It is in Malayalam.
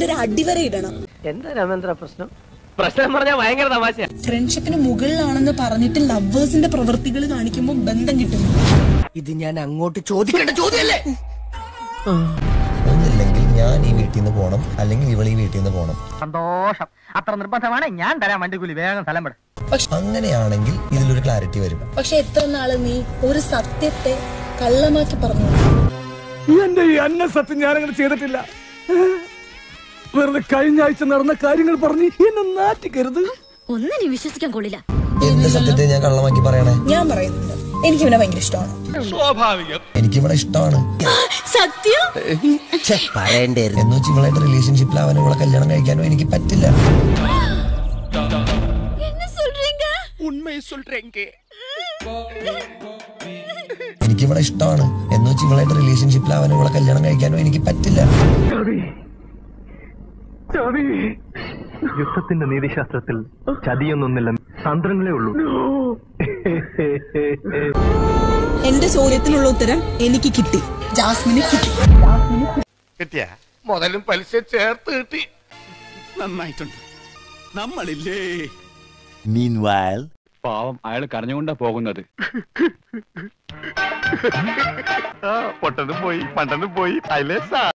ഒരു അടിവര ഇടണം എന്താ രാമേന്ദ്ര പ്രശ്നം പ്രശ്നം പറഞ്ഞാൽ ഭയങ്കര തമാശ ഫ്രണ്ട്ഷിപ്പിന് മുകളിലാണെന്ന് പറഞ്ഞിട്ട് ലവേഴ്സിന്റെ പ്രവൃത്തികൾ കാണിക്കുമ്പോൾ ബന്ധം കിട്ടുന്നു ഇത് ഞാൻ അങ്ങോട്ട് ചോദിക്കേണ്ട ചോദ്യമല്ലേ ഒന്നില്ലെങ്കിൽ ഞാൻ ഈ വീട്ടിൽ നിന്ന് പോകണം അല്ലെങ്കിൽ ഇവൾ ഈ വീട്ടിൽ നിന്ന് പോകണം സന്തോഷം അത്ര നിർബന്ധമാണ് ഞാൻ തരാം വണ്ടിക്കൂലി വേഗം സ്ഥലം വിട അങ്ങനെയാണെങ്കിൽ ഇതിലൊരു ക്ലാരിറ്റി വരും പക്ഷെ എത്ര നാള് നീ ഒരു സത്യത്തെ കള്ളമാക്കി പറഞ്ഞു എന്റെ ഈ അന്ന സത്യം ഞാനങ്ങനെ ചെയ്തിട്ടില്ല വെറുതെ കഴിഞ്ഞ ആഴ്ച നടന്ന കാര്യങ്ങൾ പറഞ്ഞ് എന്നെ നാറ്റിക്കരുത് ഒന്നിനും വിശ്വസിക്കാൻ കൊള്ളില്ല എന്ത് സത്യത്തെ ഞാൻ കള്ളമാക്കി പറയണേ ഞാൻ പറയുന്നുണ്ട് എനിക്ക് ഇവനെ ഭയങ്കര ഇഷ്ടമാണ് എനിക്കിവിടെ ഇഷ്ടമാണ് സത്യം പറയണ്ടായിരുന്നു എന്ന് വെച്ച് ഇവളായിട്ട് റിലേഷൻഷിപ്പിലാവാനോ ഇവളെ കല്യാണം കഴിക്കാനോ എനിക്ക് പറ്റില്ല என்ன சொல்றீங்க എനിക്കിവിടെ ഇഷ്ടമാണ് എന്ന് വെച്ച് ഇവളായിട്ട് റിലേഷൻഷിപ്പിലാവാനോ ഇവളെ കല്യാണം കഴിക്കാനോ എനിക്ക് പറ്റില്ല യുദ്ധത്തിന്റെ നീതിശാസ്ത്രത്തിൽ ചതിയൊന്നൊന്നില്ല തന്ത്രങ്ങളേ ഉള്ളൂ എന്റെ ചോദ്യത്തിനുള്ള ഉത്തരം എനിക്ക് കിട്ടി ജാസ്മിന് കിട്ടി കിട്ടിയ മുതലും പലിശ ചേർത്ത് കിട്ടി നന്നായിട്ടുണ്ട് നമ്മളില്ലേ പാവം അയാൾ കരഞ്ഞുകൊണ്ടാ പോകുന്നത് പൊട്ടനും പോയി പണ്ടനും പോയി അതിലേ സാ